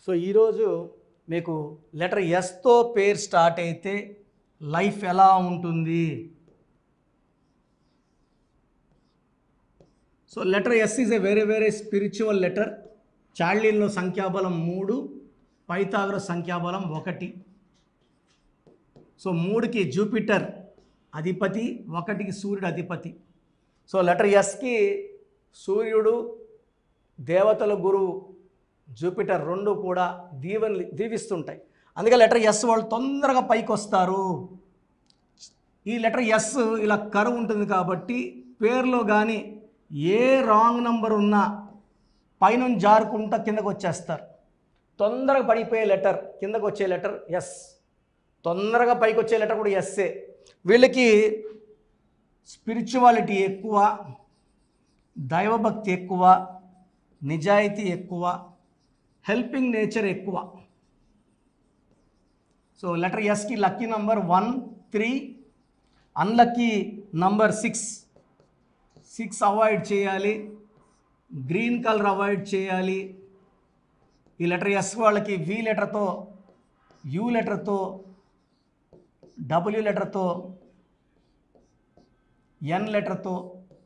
so ఈరోజు మీకు letter ఎస్తో పేరు స్టార్ట్ అయితే లైఫ్ ఎలా ఉంటుంది so letter S is a very very spiritual letter చార్లీన్లో సంఖ్యాబలం మూడు పైతాగ్ర సంఖ్యాబలం ఒకటి సో మూడుకి జూపిటర్ అధిపతి ఒకటికి సూర్యుడు అధిపతి సో లెటర్ ఎస్కి సూర్యుడు దేవతల గురువు జూపిటర్ రెండు కూడా దీవెనలు దీవిస్తుంటాయి అందుకే లెటర్ ఎస్ వాళ్ళు తొందరగా పైకి వస్తారు ఈ లెటర్ ఎస్ ఇలా కరువు ఉంటుంది కాబట్టి పేరులో కానీ ఏ రాంగ్ నంబర్ ఉన్నా పైనుంచి జారుకుంటా కిందకు వచ్చేస్తారు తొందరగా పడిపోయే లెటర్ కిందకు వచ్చే లెటర్ ఎస్ తొందరగా పైకి వచ్చే లెటర్ కూడా ఎస్సే వీళ్ళకి స్పిరిచువాలిటీ ఎక్కువ దైవభక్తి ఎక్కువ నిజాయితీ ఎక్కువ హెల్పింగ్ నేచర్ ఎక్కువ సో లెటర్ ఎస్కి lucky number one three unlucky number six six avoid చేయాలి గ్రీన్ కలర్ అవాయిడ్ చేయాలి ఈ లెటర్ ఎస్ వాళ్ళకి వి లెటర్తో యూ లెటర్తో డబ్ల్యూ లెటర్తో ఎన్ లెటర్తో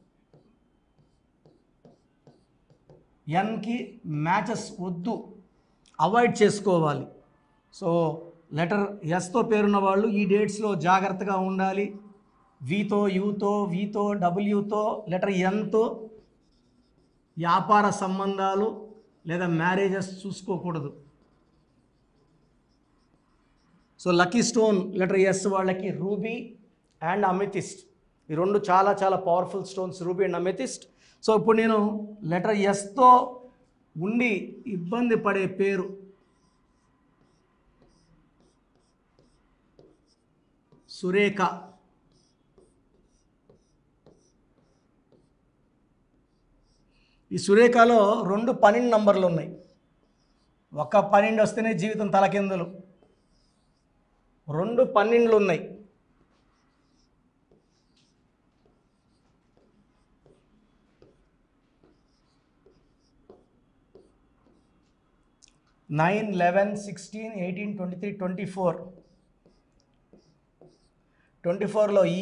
ఎన్కి మ్యాచెస్ వద్దు అవాయిడ్ చేసుకోవాలి సో లెటర్ ఎస్తో పేరున్న వాళ్ళు ఈ డేట్స్లో జాగ్రత్తగా ఉండాలి వీతో యూతో వీతో డబ్ల్యూతో లెటర్ ఎన్తో వ్యాపార సంబంధాలు లేదా మ్యారేజెస్ చూసుకోకూడదు so lucky stone letter S వాళ్ళకి రూబీ అండ్ అమెథిస్ట్ ఈ రెండు చాలా చాలా powerful stones ruby and amethyst so ఇప్పుడు నేను లెటర్ ఎస్తో ఉండి ఇబ్బంది పడే పేరు సురేఖ ఈ సురేఖలో రెండు పన్నెండు నంబర్లు ఉన్నాయి ఒక పన్నెండు వస్తేనే జీవితం తలకిందులు రెండు పన్నెండులు ఉన్నాయి nine eleven sixteen eighteen twenty three twenty four twenty ఫోర్లో ఈ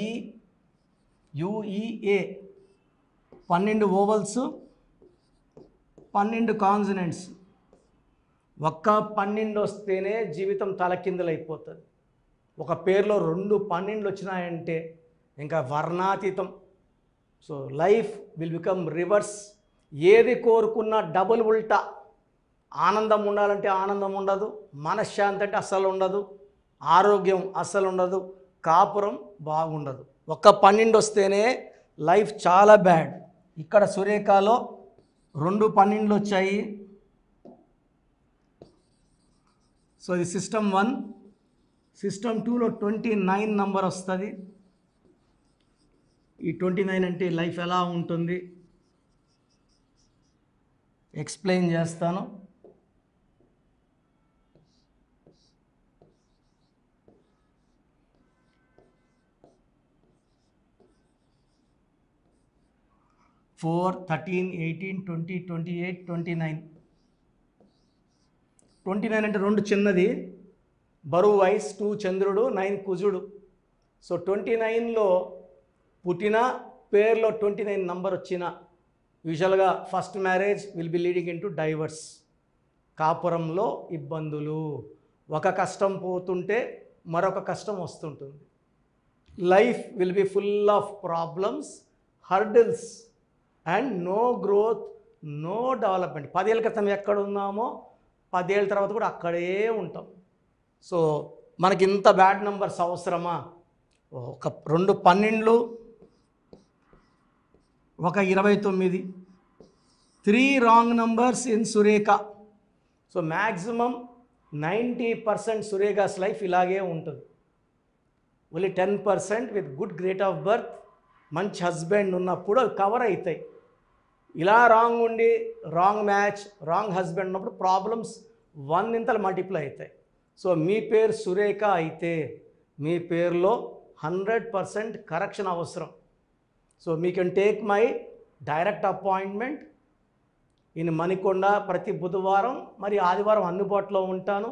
యుఈఏ పన్నెండు ఓవల్స్ పన్నెండు కాన్సనెంట్స్ ఒక్క పన్నెండు వస్తేనే జీవితం తలకిందులైపోతుంది ఒక పేరులో రెండు పన్నెండులు వచ్చినాయంటే ఇంకా వర్ణాతీతం so life will become reverse ఏది కోరుకున్నా డబుల్ ఉల్టా ఆనందం ఉండాలంటే ఆనందం ఉండదు మనశ్శాంతి అంటే అస్సలు ఉండదు ఆరోగ్యం అస్సలు ఉండదు కాపురం బాగుండదు ఒక్క పన్నెండు వస్తేనే లైఫ్ చాలా బ్యాడ్ ఇక్కడ సురేఖలో రెండు పన్నెండులు వచ్చాయి సో ఇది సిస్టమ్ వన్ సిస్టమ్ టూలో ట్వంటీ నైన్ నంబర్ వస్తుంది ఈ ట్వంటీ నైన్ అంటే లైఫ్ ఎలా ఉంటుంది ఎక్స్ప్లెయిన్ చేస్తాను four thirteen eighteen twenty twenty eight twenty nine twenty nine అంటే రెండు చిన్నది బరువు వైస్ టూ చంద్రుడు నైన్ కుజుడు సో ట్వంటీ నైన్లో పుట్టిన పేరులో ట్వంటీ నైన్ నంబర్ వచ్చిన యూజువల్గా first marriage will be leading in to divorce కాపురంలో ఇబ్బందులు ఒక కష్టం పోతుంటే మరొక కష్టం వస్తుంటుంది life will be full of problems hurdles and no growth no development పదేళ్ళ క్రితం ఎక్కడ ఉన్నామో పదేళ్ళ తర్వాత కూడా అక్కడే ఉంటాం సో మనకి ఇంత బ్యాడ్ నంబర్స్ అవసరమా ఒక రెండు పన్నెండులు ఒక ఇరవై తొమ్మిది three wrong numbers in Surekha so maximum ninety percent Surekha's life ఇలాగే ఉంటుంది only ten percent with good great of birth మంచి హస్బెండ్ ఉన్నప్పుడు అవి కవర్ అవుతాయి ఇలా రాంగ్ ఉండి రాంగ్ మ్యాచ్ రాంగ్ హస్బెండ్ ఉన్నప్పుడు ప్రాబ్లమ్స్ వన్ ఇంతలు మల్టిప్లై అవుతాయి సో మీ పేరు సురేఖ అయితే మీ పేరులో హండ్రెడ్ పర్సెంట్ కరెక్షన్ అవసరం సో మీ can take my direct appointment in Manikonda ప్రతి బుధవారం మరి ఆదివారం అందుబాటులో ఉంటాను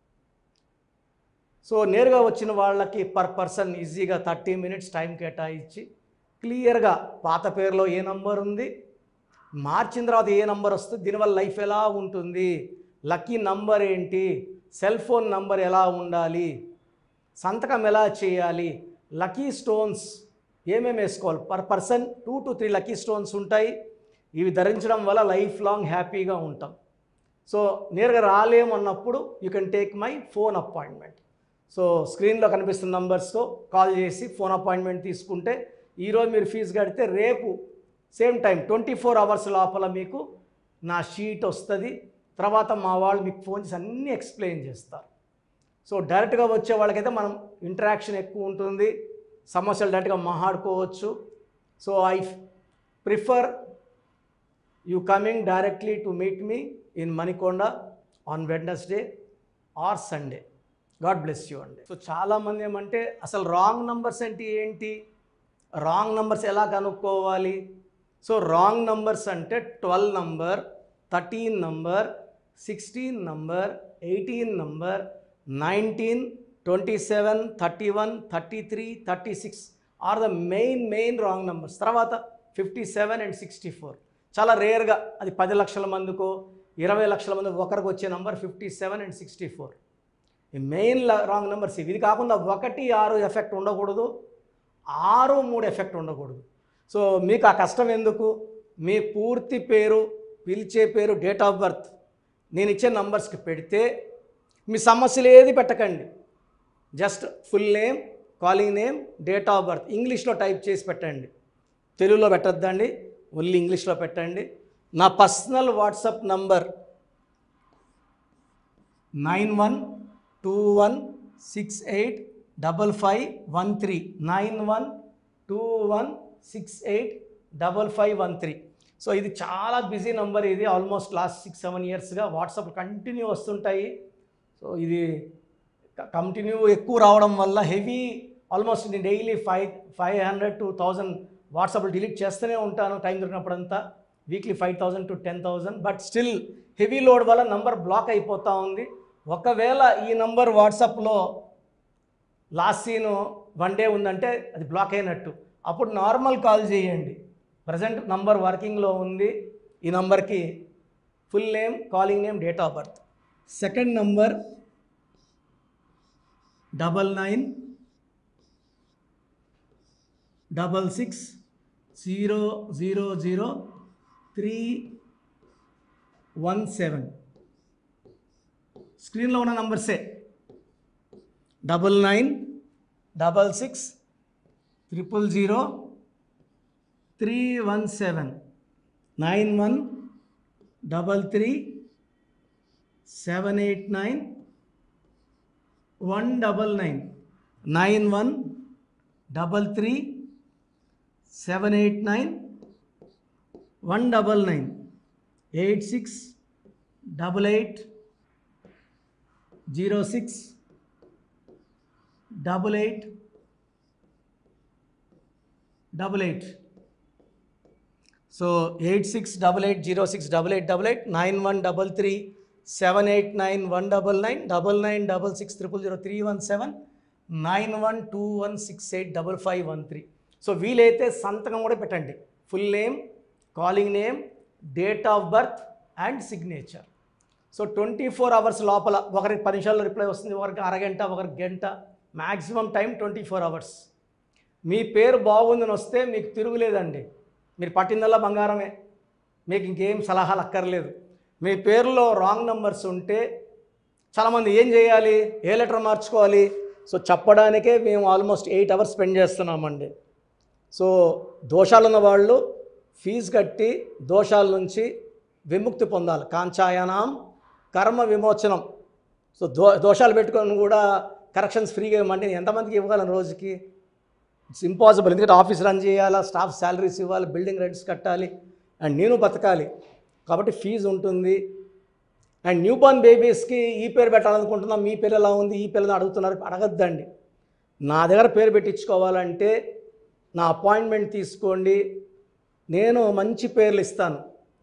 సో నేరుగా వచ్చిన వాళ్ళకి పర్ పర్సన్ ఈజీగా థర్టీ మినిట్స్ టైం కేటాయించి క్లియర్గా పాత పేరులో ఏ నంబర్ ఉంది మార్చిన తర్వాత ఏ నంబర్ వస్తుంది దీనివల్ల లైఫ్ ఎలా ఉంటుంది లక్కీ నంబర్ ఏంటి సెల్ ఫోన్ నంబర్ ఎలా ఉండాలి సంతకం ఎలా చేయాలి లక్కీ స్టోన్స్ ఏమేమి వేసుకోవాలి per person two to three lucky stones ఉంటాయి ఇవి ధరించడం వల్ల లైఫ్ లాంగ్ హ్యాపీగా ఉంటాం సో నేరుగా రాలేమన్నప్పుడు you can take my phone appointment so స్క్రీన్లో కనిపిస్తున్న నంబర్స్తో కాల్ చేసి ఫోన్ అపాయింట్మెంట్ తీసుకుంటే ఈరోజు మీరు ఫీజు కడితే రేపు same time twenty four hours లోపల మీకు నా షీట్ వస్తుంది తర్వాత మా వాళ్ళు మీకు ఫోన్ చేసి అన్నీ ఎక్స్ప్లెయిన్ చేస్తారు సో డైరెక్ట్గా వచ్చే వాళ్ళకైతే మనం ఇంటరాక్షన్ ఎక్కువ ఉంటుంది సమస్యలు డైరెక్ట్గా మాట్లాడుకోవచ్చు so I prefer you coming directly to meet me in Manikonda on Wednesday or Sunday God bless you అండి సో చాలామంది ఏమంటే అసలు రాంగ్ నంబర్స్ అంటే ఏంటి రాంగ్ నంబర్స్ ఎలా కనుక్కోవాలి సో రాంగ్ నంబర్స్ అంటే twelve number thirteen number sixteen number eighteen number nineteen twenty seven thirty one thirty three thirty six are the main main wrong numbers తర్వాత fifty seven and sixty four చాలా రేర్గా అది పది లక్షల మందికో ఇరవై లక్షల మంది ఒకరికి వచ్చే number fifty seven and sixty four ఈ మెయిన్ రాంగ్ నెంబర్స్ ఇవి ఇది కాకుండా ఒకటి ఆరు ఎఫెక్ట్ ఉండకూడదు ఆరు మూడు ఎఫెక్ట్ ఉండకూడదు సో మీకు ఆ కష్టం ఎందుకు మీ పూర్తి పేరు పిలిచే పేరు డేట్ ఆఫ్ బర్త్ నేను ఇచ్చే నంబర్స్కి పెడితే మీ సమస్యలు ఏది పెట్టకండి just full name calling name date of birth ఇంగ్లీష్లో టైప్ చేసి పెట్టండి తెలుగులో పెట్టద్దండి ఓన్లీ ఇంగ్లీష్లో పెట్టండి నా personal WhatsApp number nine one two one six eight double five one three nine one two one six eight double five one three so ఇది చాలా బిజీ నంబర్ ఇది ఆల్మోస్ట్ లాస్ట్ సిక్స్ సెవెన్ ఇయర్స్గా WhatsApp continue వస్తుంటాయి సో ఇది continue ఎక్కువ రావడం వల్ల హెవీ ఆల్మోస్ట్ నేను daily five five hundred to thousand వాట్సాప్లో డిలీట్ చేస్తూనే ఉంటాను టైం దొరికినప్పుడంతా weekly five thousand to ten thousand but still heavy load వల్ల నంబర్ బ్లాక్ అయిపోతూ ఉంది ఒకవేళ ఈ నంబర్ వాట్సాప్లో లాస్ట్ సీన్ వన్ డే ఉందంటే అది బ్లాక్ అయినట్టు అప్పుడు నార్మల్ కాల్ చేయండి ప్రజెంట్ నంబర్ వర్కింగ్లో ఉంది ఈ నంబర్కి full name calling name date of birth second number double nine double six zero zero zero three one seven స్క్రీన్లో ఉన్న నంబర్సే double nine double six triple zero three one seven nine one double three seven eight nine one double nine nine one double three seven eight nine one double nine eight six double eight zero six double eight double eight so eight six double eight zero six double eight double eight nine one double three seven eight nine one double nine double nine double six triple zero three one seven nine one two one six eight double five one three so వీలైతే సంతకం కూడా పెట్టండి full name calling name date of birth and signature so twenty four hours లోపల ఒకరికి పది నిమిషాల్లో reply వస్తుంది ఒకరికి అరగంట ఒకరికి గంట maximum time twenty four hours మీ పేరు బాగుందని వస్తే మీకు తిరుగులేదండి మీరు పట్టిందల్లా బంగారమే మీకు ఇంకేం సలహాలు అక్కర్లేదు మీ పేరులో రాంగ్ నెంబర్స్ ఉంటే చాలామంది ఏం చేయాలి ఏ లెటర్ మార్చుకోవాలి సో చెప్పడానికే మేము ఆల్మోస్ట్ ఎయిట్ అవర్స్ స్పెండ్ చేస్తున్నామండి సో దోషాలు ఉన్న వాళ్ళు ఫీజు కట్టి దోషాల నుంచి విముక్తి పొందాలి కాంచాయనాం కర్మ విమోచనం సో దో దోషాలు పెట్టుకొని కూడా కరెక్షన్స్ ఫ్రీగా ఇవ్వమంటే ఎంతమందికి ఇవ్వగలను రోజుకి ఇట్స్ ఇంపాసిబుల్ ఎందుకంటే ఆఫీస్ రన్ చేయాలా స్టాఫ్ శాలరీస్ ఇవ్వాలి బిల్డింగ్ రెంట్స్ కట్టాలి అండ్ నేను బతకాలి కాబట్టి ఫీజు ఉంటుంది అండ్ న్యూ బోర్న్ బేబీస్కి ఈ పేరు పెట్టాలనుకుంటున్నాం మీ పేరు ఎలా ఉంది ఈ పిల్లని అడుగుతున్నారు అడగద్దండి నా దగ్గర పేరు పెట్టించుకోవాలంటే నా అపాయింట్మెంట్ తీసుకోండి నేను మంచి పేర్లు ఇస్తాను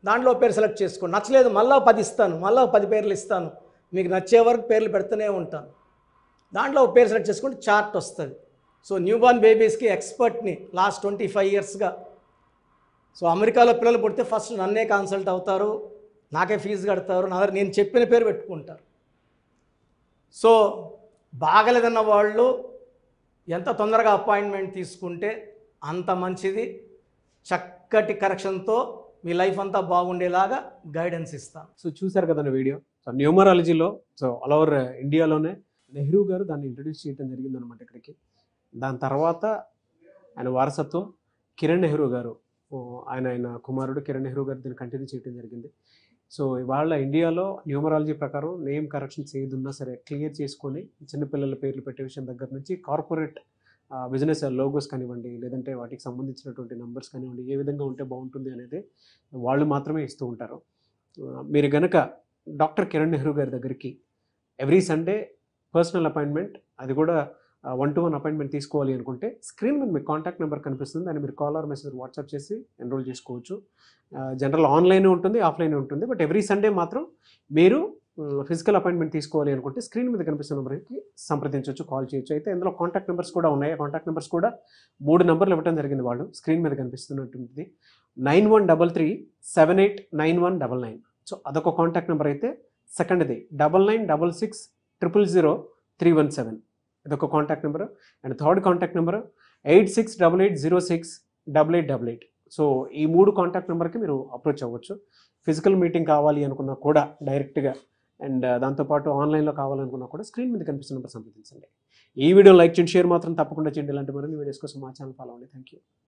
దాంట్లో పేరు సెలెక్ట్ చేసుకోండి నచ్చలేదు మళ్ళీ పది ఇస్తాను మళ్ళీ పది పేర్లు ఇస్తాను మీకు నచ్చే వరకు పేర్లు పెడుతూనే ఉంటాను దాంట్లో ఒక పేరు సెలెక్ట్ చేసుకుంటే చార్ట్ వస్తుంది సో న్యూ బార్న్ బేబీస్కి ఎక్స్పర్ట్ని లాస్ట్ ట్వంటీ ఫైవ్ ఇయర్స్గా సో అమెరికాలో పిల్లలు పుడితే ఫస్ట్ నన్నే కన్సల్ట్ అవుతారు నాకే ఫీజు కడతారు నా దగ్గర నేను చెప్పిన పేరు పెట్టుకుంటారు సో బాగలేదన్న వాళ్ళు ఎంత తొందరగా అపాయింట్మెంట్ తీసుకుంటే అంత మంచిది చక్కటి కరెక్షన్తో మీ లైఫ్ అంతా బాగుండేలాగా గైడెన్స్ ఇస్తాను సో చూశారు కదండి వీడియో సో న్యూమరాలజీలో సో ఆల్ ఓవర్ ఇండియాలోనే నెహ్రూ గారు దాన్ని ఇంట్రడ్యూస్ చేయడం జరిగింది అనమాట ఇక్కడికి దాని తర్వాత ఆయన వారసత్వం కిరణ్ నెహ్రూ గారు ఓ, ఆయన ఆయన కుమారుడు కిరణ్ నెహ్రూ గారు దీన్ని కంటిన్యూ చేయడం జరిగింది సో ఇవాళ ఇండియాలో న్యూమరాలజీ ప్రకారం నేమ్ కరెక్షన్స్ ఏది ఉన్నా సరే క్లియర్ చేసుకొని చిన్నపిల్లల పేర్లు పెట్టే విషయం దగ్గర నుంచి కార్పొరేట్ బిజినెస్ లోగోస్ కానివ్వండి లేదంటే వాటికి సంబంధించినటువంటి నెంబర్స్ కానివ్వండి ఏ విధంగా ఉంటే బాగుంటుంది అనేది వాళ్ళు మాత్రమే ఇస్తూ ఉంటారు ఆ, మీరు గనక డాక్టర్ కిరణ్ నెహ్రూ గారి దగ్గరికి ఎవ్రీ సండే పర్సనల్ అపాయింట్మెంట్ అది కూడా వన్ టు వన్ అపాయింట్మెంట్ తీసుకోవాలి అనుకుంటే స్క్రీన్ మీద మీకు కాంటాక్ట్ నెంబర్ కనిపిస్తుంది దాన్ని మీరు కాల్ ఆర్ మెసేజ్ వాట్సాప్ చేసి ఎన్రోల్ చేసుకోవచ్చు జనరల్ ఆన్లైన్ ఉంటుంది ఆఫ్లైన్ ఉంటుంది బట్ ఎవ్రీ సండే మాత్రం మీరు ఫిజికల్ అపాయింట్మెంట్ తీసుకోవాలి అనుకుంటే స్క్రీన్ మీద కనిపిస్తున్న నెంబర్కి సంప్రదించవచ్చు కాల్ చేయొచ్చు అయితే ఇందులో కాంటాక్ట్ నెంబర్స్ కూడా ఉన్నాయి కాంటాక్ట్ నెంబర్స్ కూడా మూడు నెంబర్లు ఇవ్వడం జరిగింది వాళ్ళు స్క్రీన్ మీద కనిపిస్తున్నటువంటి nine one double three seven eight nine one double nine so అదొక కాంటాక్ట్ నెంబర్ అయితే సెకండ్ది double nine double six triple zero three one seven ఇదొక contact number and third contact number eight six double eight zero six double eight double eight so ఈ మూడు contact నెంబర్కి మీరు approach అవ్వచ్చు physical meeting కావాలి అనుకున్నా కూడా డైరెక్ట్గా అండ్ దాంతోపాటు ఆన్లైన్లో కావాలనుకున్నా కూడా స్క్రీన్ మీద కనిపిస్తున్న నెంబర్ సంప్రదించండి ఈ వీడియో లైక్ చేయండి షేర్ మాత్రం తప్పకుండా చేయండి ఇలాంటి మరిన్ని వీడియోస్ కోసం మా ఛానల్ ఫాలో అవ్వండి థ్యాంక్ యూ